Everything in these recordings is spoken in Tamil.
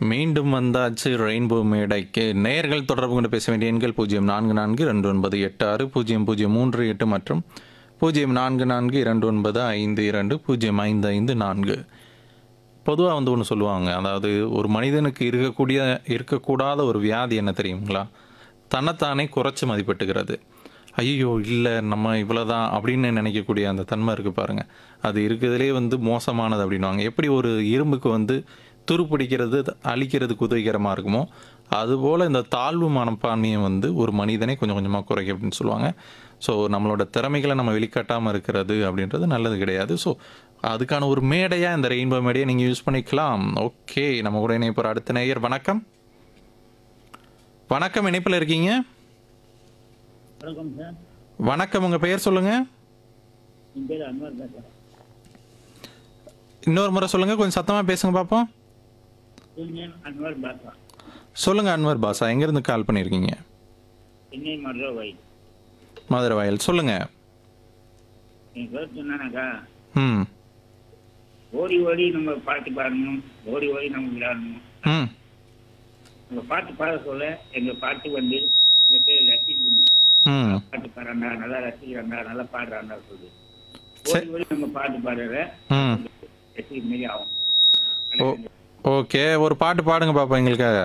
மீண்டும் வந்தாச்சு ரெயின்போ மேடைக்கு நேயர்கள் தொடர்பு கொண்டு பேச வேண்டிய எண்கள் பூஜ்ஜியம் நான்கு நான்கு ரெண்டு ஒன்பது எட்டு ஆறு பூஜ்ஜியம் பூஜ்ஜியம் மூன்று எட்டு மற்றும் பூஜ்ஜியம் நான்கு நான்கு இரண்டு ஒன்பது ஐந்து இரண்டு பூஜ்ஜியம் ஐந்து ஐந்து நான்கு பொதுவாக வந்து ஒன்று சொல்லுவாங்க அதாவது ஒரு மனிதனுக்கு இருக்கக்கூடிய இருக்கக்கூடாத ஒரு வியாதி என்ன தெரியுங்களா தன்னைத்தானே குறைச்சி மதிப்பிட்டுக்கிறது ஐயோ இல்லை நம்ம இவ்வளோதான் அப்படின்னு நினைக்கக்கூடிய அந்த தன்மை இருக்குது பாருங்கள் அது இருக்கிறதுலே வந்து மோசமானது அப்படின்வாங்க எப்படி ஒரு இரும்புக்கு வந்து துருப்பிடிக்கிறது அழிக்கிறதுக்கு உதவிகரமாக இருக்குமோ அதுபோல் இந்த தாழ்வு மனப்பான்மையை வந்து ஒரு மனிதனை கொஞ்சம் கொஞ்சமாக குறைக்கும் அப்படின்னு சொல்லுவாங்க ஸோ நம்மளோட திறமைகளை நம்ம வெளிக்காட்டாமல் இருக்கிறது அப்படின்றது நல்லது கிடையாது ஸோ அதுக்கான ஒரு மேடையாக இந்த ரெயின்போ மேடையை நீங்கள் யூஸ் பண்ணிக்கலாம் ஓகே நம்ம கூட இணைப்போகிற அடுத்த நேயர் வணக்கம் வணக்கம் இணைப்பில் இருக்கீங்க வணக்கம் சார் வணக்கம் உங்கள் பெயர் சொல்லுங்கள் என் பேர் அன்வர் பேசுகிறேன் இன்னொரு முறை சொல்லுங்கள் கொஞ்சம் சத்தமாக பேசுங்க பார்ப்போம் என் நேம் அன்வர் பாஷா சொல்லுங்கள் அன்வர் பாஷா எங்கேருந்து கால் பண்ணியிருக்கீங்க சென்னை மதுரை வை மதுரை வயல் சொல்லுங்கள் என் பேர் சொன்னானாக்கா ம் ஓடி ஓடி நம்ம பாட்டு பாடணும் ஓடி ஓடி நம்ம விளையாடணும் ம் நம்ம பாட்டு பாட சொல்ல எங்க பாட்டு வந்து இந்த பேர் ரசிக்கணும் ம் பாட்டு பாடுறாண்டா நல்லா ரசிக்கிறாண்டா நல்லா பாடுறாண்டா சொல்லி சரி. ஓடி ஓடி நம்ம பாட்டு பாடுற ம் ரசிக்க மாரி ஆகும் ஓ ஓகே ஒரு பாட்டு பாடுங்க பாப்பா எங்களுக்காக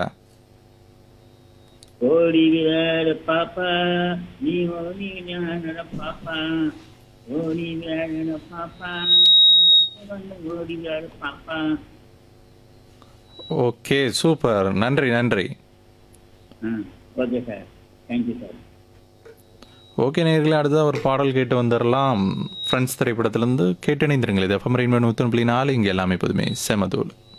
ஓடி விளையாடு பாப்பா நீ ஓடி விளையாட பாப்பா ஓடி விளையாட பாப்பா நீ வந்து வந்து ஓடி விளையாடு பாப்பா ஓகே சூப்பர் நன்றி நன்றி ஆ okay sir thank you sir okay நேர்களே அடுத்ததாக ஒரு பாடல் கேட்டு வந்துடலாம் ஃப்ரெண்ட்ஸ் திரைப்படத்திலேருந்து கேட்டு இணைந்திருங்கள் இது எஃப்எம் ரெயின் நூற்றி புள்ளி நாலு இங்கே எல்லாமே எப்போதுமே செமதூள்